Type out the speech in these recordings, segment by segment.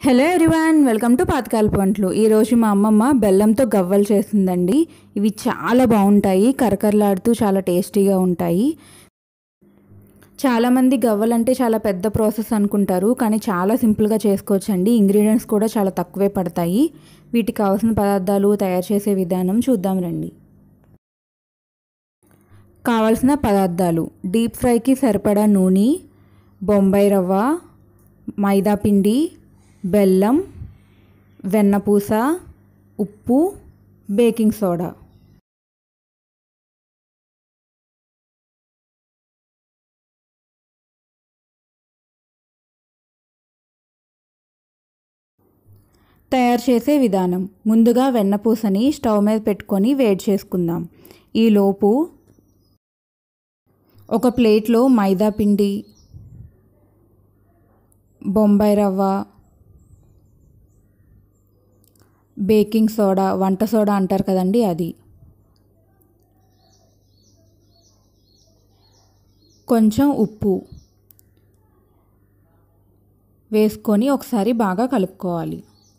hello everyone welcome to పాతకాలపు వంటలు ఈరోజు మా అమ్మమ్మ బెల్లంతో గవ్వలు చేసిందండి ఇవి చాలా బాగుంటాయి కరకరలాడుతూ చాలా టేస్టీగా ఉంటాయి చాలామంది గవ్వలు అంటే చాలా పెద్ద ప్రాసెస్ అనుకుంటారు కానీ చాలా సింపుల్గా చేసుకోవచ్చండి ఇంగ్రీడియంట్స్ కూడా చాలా తక్కువే పడతాయి వీటికి కావాల్సిన పదార్థాలు తయారు చేసే విధానం చూద్దాం రండి కావాల్సిన పదార్థాలు డీప్ ఫ్రైకి సరిపడా నూనె బొంబాయి రవ్వ మైదా పిండి బెల్లం వెన్నపూస ఉప్పు బేకింగ్ సోడా తయారు చేసే విధానం ముందుగా వెన్నపూసని స్టవ్ మీద పెట్టుకొని వేడి చేసుకుందాం ఈలోపు ఒక ప్లేట్లో మైదా పిండి బొంబాయి రవ్వ బేకింగ్ సోడా వంట సోడా అంటారు కదండి అది కొంచెం ఉప్పు వేసుకొని ఒకసారి బాగా కలుపుకోవాలి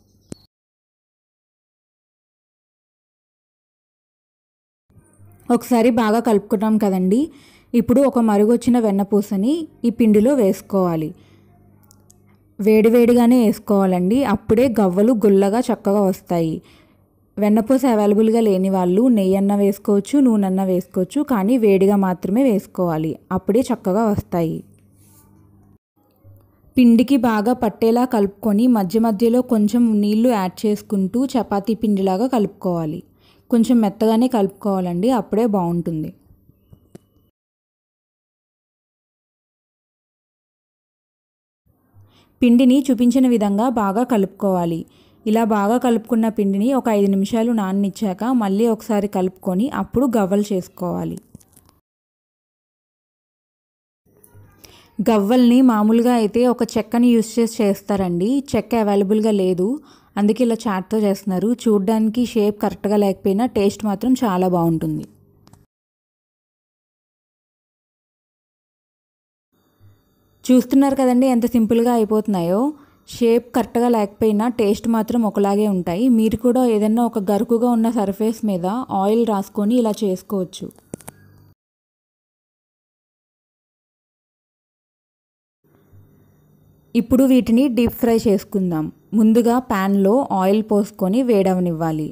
ఒకసారి బాగా కలుపుకున్నాం కదండి ఇప్పుడు ఒక మరుగొచ్చిన వెన్నపూసని ఈ పిండిలో వేసుకోవాలి వేడివేడిగానే వేసుకోవాలండి అప్పుడే గవ్వలు గుల్లగా చక్కగా వస్తాయి వెన్నపూస అవైలబుల్గా లేని వాళ్ళు నెయ్యి అన్న వేసుకోవచ్చు నూనె అన్న వేసుకోవచ్చు కానీ వేడిగా మాత్రమే వేసుకోవాలి అప్పుడే చక్కగా వస్తాయి పిండికి బాగా పట్టేలా కలుపుకొని మధ్య మధ్యలో కొంచెం నీళ్లు యాడ్ చేసుకుంటూ చపాతీ పిండిలాగా కలుపుకోవాలి కొంచెం మెత్తగానే కలుపుకోవాలండి అప్పుడే బాగుంటుంది పిండిని చూపించిన విధంగా బాగా కలుపుకోవాలి ఇలా బాగా కలుపుకున్న పిండిని ఒక ఐదు నిమిషాలు నాననిచ్చాక మళ్ళీ ఒకసారి కలుపుకొని అప్పుడు గవ్వలు చేసుకోవాలి గవ్వల్ని మామూలుగా అయితే ఒక చెక్కని యూస్ చేసి చేస్తారండి చెక్క అవైలబుల్గా లేదు అందుకే ఇలా చాట్తో చేస్తున్నారు చూడ్డానికి షేప్ కరెక్ట్గా లేకపోయినా టేస్ట్ మాత్రం చాలా బాగుంటుంది చూస్తున్నారు కదండి ఎంత సింపుల్గా అయిపోతున్నాయో షేప్ కరెక్ట్గా లేకపోయినా టేస్ట్ మాత్రం ఒకలాగే ఉంటాయి మీరు కూడా ఏదైనా ఒక గరుకుగా ఉన్న సర్ఫేస్ మీద ఆయిల్ రాసుకొని ఇలా చేసుకోవచ్చు ఇప్పుడు వీటిని డీప్ ఫ్రై చేసుకుందాం ముందుగా ప్యాన్లో ఆయిల్ పోసుకొని వేడవనివ్వాలి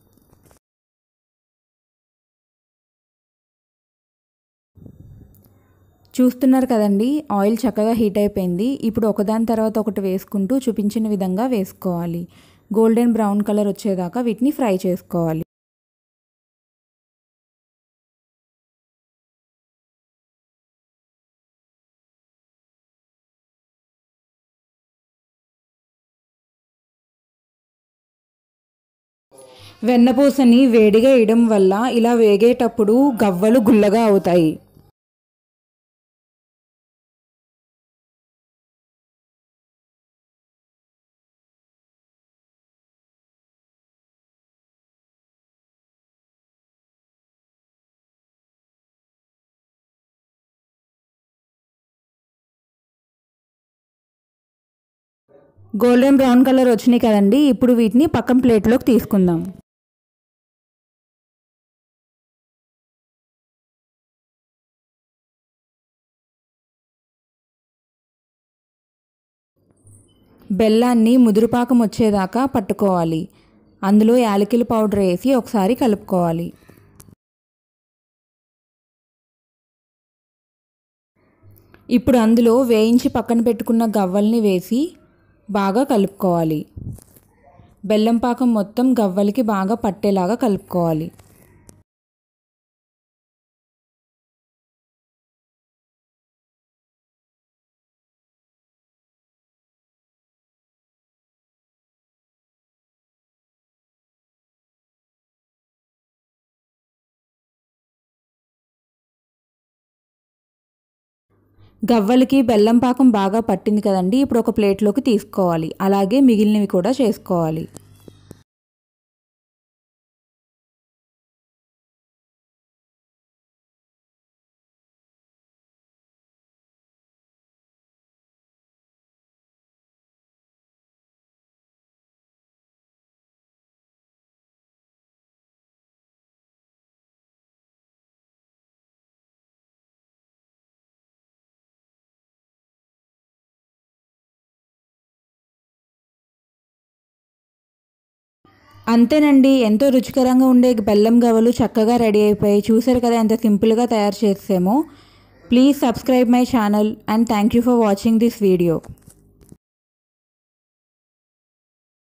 చూస్తున్నారు కదండి ఆయిల్ చక్కగా హీట్ అయిపోయింది ఇప్పుడు ఒకదాని తర్వాత ఒకటి వేసుకుంటూ చూపించిన విధంగా వేసుకోవాలి గోల్డెన్ బ్రౌన్ కలర్ వచ్చేదాకా వీటిని ఫ్రై చేసుకోవాలి వెన్నపూసని వేడిగా వేయడం వల్ల ఇలా వేగేటప్పుడు గవ్వలు గుల్లగా అవుతాయి గోల్డెన్ బ్రౌన్ కలర్ వచ్చినాయి కదండి ఇప్పుడు వీటిని పక్కన ప్లేట్లోకి తీసుకుందాం బెల్లాన్ని ముదురుపాకం వచ్చేదాకా పట్టుకోవాలి అందులో యాలకిల పౌడర్ వేసి ఒకసారి కలుపుకోవాలి ఇప్పుడు అందులో వేయించి పక్కన పెట్టుకున్న గవ్వల్ని వేసి బాగా కలుపుకోవాలి బెల్లం పాకం మొత్తం గవ్వలకి బాగా పట్టేలాగా కలుపుకోవాలి గవ్వలకి బెల్లం పాకం బాగా పట్టింది కదండి ఇప్పుడు ఒక ప్లేట్లోకి తీసుకోవాలి అలాగే మిగిలినవి కూడా చేసుకోవాలి అంతేనండి ఎంతో రుచికరంగా ఉండే బెల్లం గవ్వలు చక్కగా రెడీ అయిపోయాయి చూసారు కదా ఎంత సింపుల్గా తయారు చేసామో please subscribe my channel and thank you for watching this video